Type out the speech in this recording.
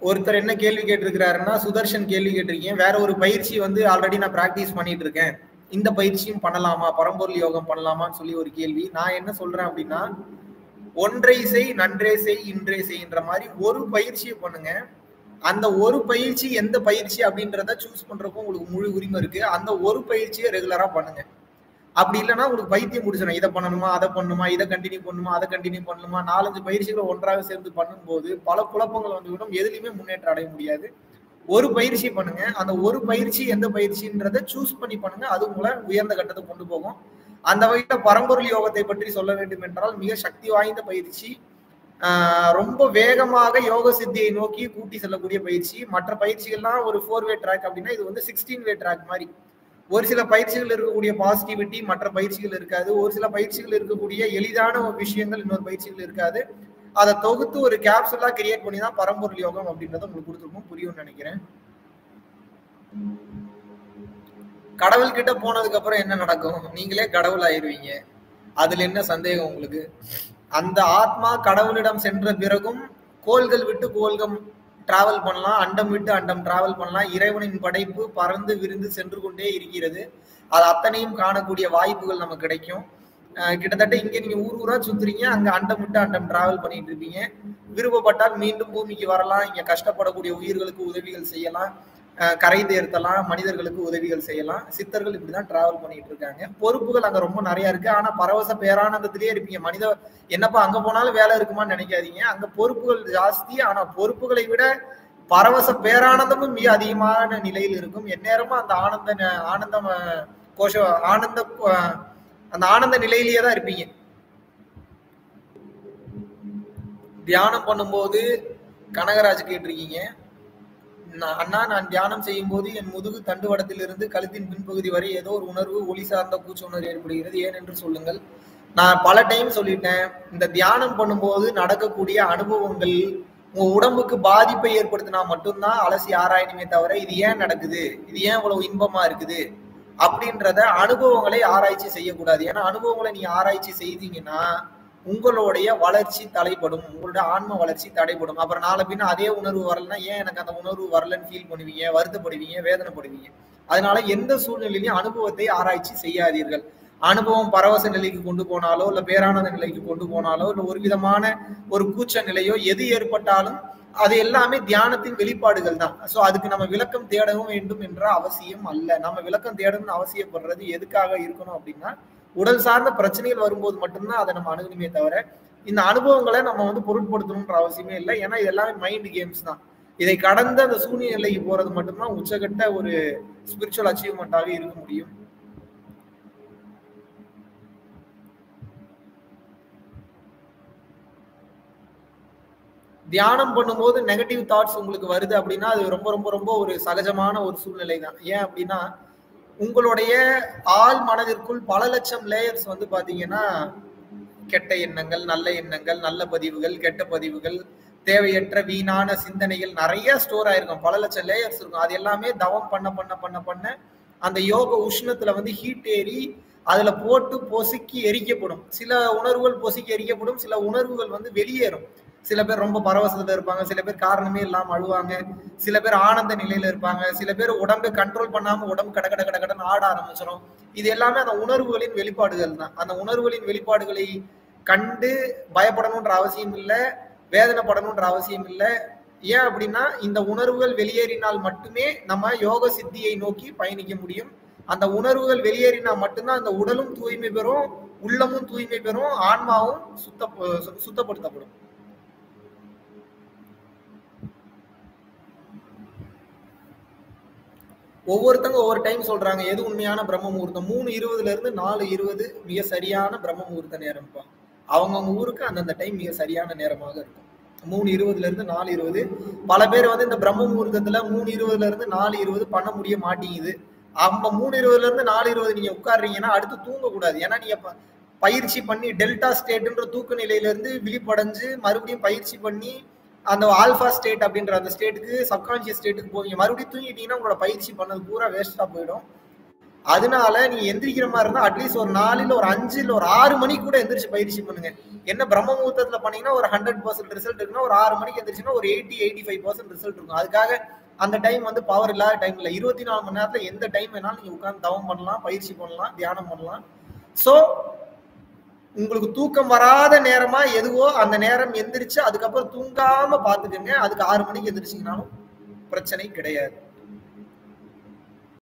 ஒருத்தர் என்ன கேள்வி கேட்டிருக்கிறாருன்னா சுதர்ஷன் கேள்வி கேட்டிருக்கீங்க வேற ஒரு பயிற்சி வந்து ஆல்ரெடி நான் பிராக்டிஸ் பண்ணிட்டு இருக்கேன் இந்த பயிற்சியும் பண்ணலாமா பரம்பொருள் யோகம் பண்ணலாமான்னு சொல்லி ஒரு கேள்வி நான் என்ன சொல்றேன் அப்படின்னா ஒன்றை செய் நன்றே செய் இன்றே செய்ன்ற மாதிரி ஒரு பயிற்சியை பண்ணுங்க அந்த ஒரு பயிற்சி எந்த பயிற்சி அப்படின்றத சூஸ் பண்றதுக்கும் உங்களுக்கு முழு உரிமை இருக்கு அந்த ஒரு பயிற்சியை ரெகுலரா பண்ணுங்க அப்படி இல்லைன்னா உங்களுக்கு பைத்தியம் முடிச்சிடும் இதை பண்ணணுமா அதை பண்ணுமா இதை கண்டினியூ பண்ணுமா அதை கண்டினியூ பண்ணணுமா நாலஞ்சு பயிற்சிகளை ஒன்றாக சேர்ந்து பண்ணும்போது பல குழப்பங்கள் வந்துவிடும் எதுலையுமே முன்னேற்றம் அடைய முடியாது ஒரு பயிற்சி பண்ணுங்க அந்த ஒரு பயிற்சி எந்த பயிற்சின்றதை சூஸ் பண்ணி பண்ணுங்க அது உங்களை உயர்ந்த கட்டத்தை கொண்டு போகும் அந்த வகையில பரம்பொருள் யோகத்தை பற்றி சொல்ல வேண்டும் என்றால் மிக சக்தி வாய்ந்த பயிற்சி ஆஹ் ரொம்ப வேகமாக யோக சித்தியை நோக்கி கூட்டி செல்லக்கூடிய பயிற்சி மற்ற பயிற்சிகள்லாம் ஒரு ஃபோர் வே ட்ராக் அப்படின்னா இது வந்து சிக்ஸ்டீன் வே ட்ராக் மாதிரி ஒரு சில பயிற்சிகள் இருக்கக்கூடிய பாசிட்டிவிட்டி மற்ற பயிற்சிகள் இருக்காது ஒரு சில பயிற்சிகள் இருக்கக்கூடிய எளிதான விஷயங்கள் இன்னொரு பயிற்சிகள் இருக்காது அதை தொகுத்து ஒரு கேப்சுலா கிரியேட் பண்ணி தான் பரம்பொருள் யோகம் அப்படின்றத உங்களுக்கு கொடுத்துருக்கோம் புரியும்னு நினைக்கிறேன் கடவுள் கிட்ட போனதுக்கு அப்புறம் என்ன நடக்கும் நீங்களே கடவுள் ஆயிருவீங்க அதுல என்ன சந்தேகம் உங்களுக்கு அந்த ஆத்மா கடவுளிடம் சென்ற பிறகும் கோள்கள் விட்டு கோள்கள் டிராவல் பண்ணலாம் அண்டம் விட்டு அண்டம் டிராவல் பண்ணலாம் இறைவனின் படைப்பு பறந்து விரிந்து சென்று கொண்டே இருக்கிறது அது அத்தனையும் காணக்கூடிய வாய்ப்புகள் நமக்கு கிடைக்கும் அஹ் கிட்டத்தட்ட இங்க நீங்க ஊர் ஊரா சுத்துறீங்க அங்க அண்டம் விட்டு அண்டம் டிராவல் பண்ணிட்டு இருப்பீங்க விருப்பப்பட்டால் மீண்டும் பூமிக்கு வரலாம் இங்க கஷ்டப்படக்கூடிய உயிர்களுக்கு உதவிகள் செய்யலாம் அஹ் கரை தேர்த்தலாம் மனிதர்களுக்கு உதவிகள் செய்யலாம் சித்தர்கள் இப்படிதான் டிராவல் பண்ணிட்டு இருக்காங்க பொறுப்புகள் அங்க ரொம்ப நிறைய இருக்கு ஆனா பரவச பேரானந்தத்திலேயே இருப்பீங்க மனித என்னப்பா அங்க போனாலும் வேலை இருக்குமான்னு நினைக்காதீங்க அங்க பொறுப்புகள் ஜாஸ்தி ஆனா பொறுப்புகளை விட பரவச பேரானந்தமும் மிக அதிகமான நிலையில் இருக்கும் எந்நேரமும் அந்த ஆனந்த ந- ஆனந்தம் அஹ், கோஷ ஆனந்த அஹ், அந்த ஆனந்த நிலையிலேயே தான் இருப்பீங்க தியானம் பண்ணும்போது கனகராஜ் கேட்டிருக்கீங்க நான் அண்ணா நான் தியானம் செய்யும் போது என் முதுகு தண்டுவடத்திலிருந்து கழுத்தின் பின்பகுதி வரை ஏதோ ஒரு உணர்வு ஒளி சார்ந்த கூச்ச உணர்வு ஏற்படுகிறது ஏன் என்று சொல்லுங்கள் நான் பல டைம் சொல்லிட்டேன் இந்த தியானம் பண்ணும்போது நடக்கக்கூடிய அனுபவங்கள் உங்க உடம்புக்கு பாதிப்பை ஏற்படுத்தினா மட்டும்தான் அலசி ஆராயணுமே தவிர இது ஏன் நடக்குது இது ஏன் இவ்வளவு இன்பமா இருக்குது அப்படின்றத அனுபவங்களை ஆராய்ச்சி செய்யக்கூடாது ஏன்னா அனுபவங்களை நீங்க ஆராய்ச்சி செய்தீங்கன்னா உங்களுடைய வளர்ச்சி தடைப்படும் உங்களுடைய ஆன்ம வளர்ச்சி தடைப்படும் அப்புறம் நாளை பின்ன அதே உணர்வு வரலன்னா ஏன் எனக்கு அந்த உணர்வு வரலன்னு ஃபீல் பண்ணுவீங்க வருத்தப்படுவீங்க வேதனைப்படுவீங்க அதனால எந்த சூழ்நிலையிலையும் அனுபவத்தை ஆராய்ச்சி செய்யாதீர்கள் அனுபவம் பரவச நிலைக்கு கொண்டு போனாலோ இல்ல பேரானந்த நிலைக்கு கொண்டு போனாலோ இல்ல ஒரு விதமான ஒரு கூச்ச நிலையோ எது ஏற்பட்டாலும் அது எல்லாமே தியானத்தின் வெளிப்பாடுகள் தான் சோ அதுக்கு நம்ம விளக்கம் தேடவும் வேண்டும் என்ற அவசியம் அல்ல நம்ம விளக்கம் தேடணும்னு அவசியப்படுறது எதுக்காக இருக்கணும் அப்படின்னா உடல் சார்ந்த பிரச்சனைகள் வரும்போது மட்டும்தான் அதை நம்ம அணுகணுமே தவிர இந்த அனுபவங்களை நம்ம வந்து பொருட்படுத்தணுன்ற அவசியமே இல்லை ஏன்னா இது எல்லாமே மைண்ட் கேம்ஸ் தான் இதை கடந்த அந்த சூழ்நிலை நிலைக்கு போறது மட்டும்தான் உச்சகட்ட ஒரு ஸ்பிரிச்சுவல் அச்சீவ்மெண்ட்டாக இருக்க முடியும் தியானம் பண்ணும்போது நெகட்டிவ் தாட்ஸ் உங்களுக்கு வருது அப்படின்னா அது ரொம்ப ரொம்ப ரொம்ப ஒரு சகஜமான ஒரு சூழ்நிலை தான் ஏன் அப்படின்னா உங்களுடைய ஆள் மனதிற்குள் பல லட்சம் லேயர்ஸ் வந்து பாத்தீங்கன்னா கெட்ட எண்ணங்கள் நல்ல எண்ணங்கள் நல்ல பதிவுகள் கெட்ட பதிவுகள் தேவையற்ற வீணான சிந்தனைகள் நிறைய ஸ்டோர் ஆயிருக்கும் பல லட்சம் லேயர்ஸ் இருக்கும் அது எல்லாமே தவம் பண்ண பண்ண பண்ண பண்ண அந்த யோக உஷ்ணத்துல வந்து ஹீட் ஏறி அதுல போட்டு பொசுக்கி எரிக்கப்படும் சில உணர்வுகள் பொசுக்கி எரிக்கப்படும் சில உணர்வுகள் வந்து வெளியேறும் சில பேர் ரொம்ப பரவசத்துல இருப்பாங்க சில பேர் காரணமே இல்லாம அழுவாங்க சில பேர் ஆனந்த நிலையில இருப்பாங்க சில பேர் உடம்பை கண்ட்ரோல் பண்ணாம உடம்பு கட கட கட கடன்னு ஆட ஆரம்பிச்சிடும் இது எல்லாமே அந்த உணர்வுகளின் வெளிப்பாடுகள் தான் அந்த உணர்வுகளின் வெளிப்பாடுகளை கண்டு பயப்படணுன்ற அவசியம் இல்லை வேதனைப்படணுன்ற அவசியம் இல்லை ஏன் அப்படின்னா இந்த உணர்வுகள் வெளியேறினால் மட்டுமே நம்ம யோக சித்தியை நோக்கி பயணிக்க முடியும் அந்த உணர்வுகள் வெளியேறினா மட்டும்தான் அந்த உடலும் தூய்மை பெறும் உள்ளமும் தூய்மை பெறும் ஆன்மாவும் சுத்த சுத்தப்படுத்தப்படும் ஒவ்வொருத்தங்க ஒவ்வொரு டைம் சொல்றாங்க எது உண்மையான பிரம்ம முகூர்த்தம் மூணு இருபதுல இருந்து நாலு இருபது மிக சரியான பிரம்ம முகூர்த்த நேரம்ப்பா அவங்கவுங்க ஊருக்கு அந்தந்த டைம் மிக சரியான நேரமாக இருக்கும் மூணு இருபதுல இருந்து நாலு இருபது பல பேர் வந்து இந்த பிரம்ம முகூர்த்தத்துல மூணு இருபதுல இருந்து நாலு இருபது பண்ண முடிய மாட்டேங்குது அவங்க மூணு இருபதுல இருந்து நாலு இருபது நீங்க உட்காடுறீங்கன்னா அடுத்து தூங்க கூடாது ஏன்னா நீங்க ப- பயிற்சி பண்ணி டெல்டா ஸ்டேட்ன்ற தூக்க நிலையில இருந்து விழிப்படைஞ்சு மறுபடியும் பயிற்சி பண்ணி அந்த ஆல்பா ஸ்டேட் அப்படின்ற அந்த ஸ்டேட்டுக்கு சப்கான்சியஸ் ஸ்டேட்டுக்கு போவீங்க மறுபடியும் தூங்கிட்டீங்கன்னா உங்களோட பயிற்சி பண்ணது பூரா வேஸ்டா போயிடும் அதனால நீ எந்திரிக்கிற மாதிரி இருந்தா அட்லீஸ்ட் ஒரு நாலுல ஒரு அஞ்சு இல்ல ஒரு ஆறு மணிக்கு கூட எந்திரிச்சு பயிற்சி பண்ணுங்க என்ன பிரம்ம முகூர்த்தத்துல பண்ணீங்கன்னா ஒரு ஹண்ட்ரட் பர்சன்ட் ரிசல்ட் இருக்குன்னா ஒரு ஆறு மணிக்கு எந்திரிச்சுன்னா ஒரு eighty eighty five percent result இருக்கும் அதுக்காக அந்த டைம் வந்து பவர் இல்லாத டைம் இல்லை இருபத்தி நாலு மணி நேரத்துல எந்த டைம் வேணாலும் நீங்க உட்கார்ந்து தவம் பண்ணலாம் பயிற்சி பண்ணலாம் தியானம் பண்ணலாம் ஸோ உங்களுக்கு தூக்கம் வராத நேரமா எதுவோ அந்த நேரம் எந்திரிச்சு அதுக்கப்புறம் தூங்காம பாத்துக்கோங்க அதுக்கு ஆறு மணிக்கு எந்திரிச்சிங்கனாலும் பிரச்சனை கிடையாது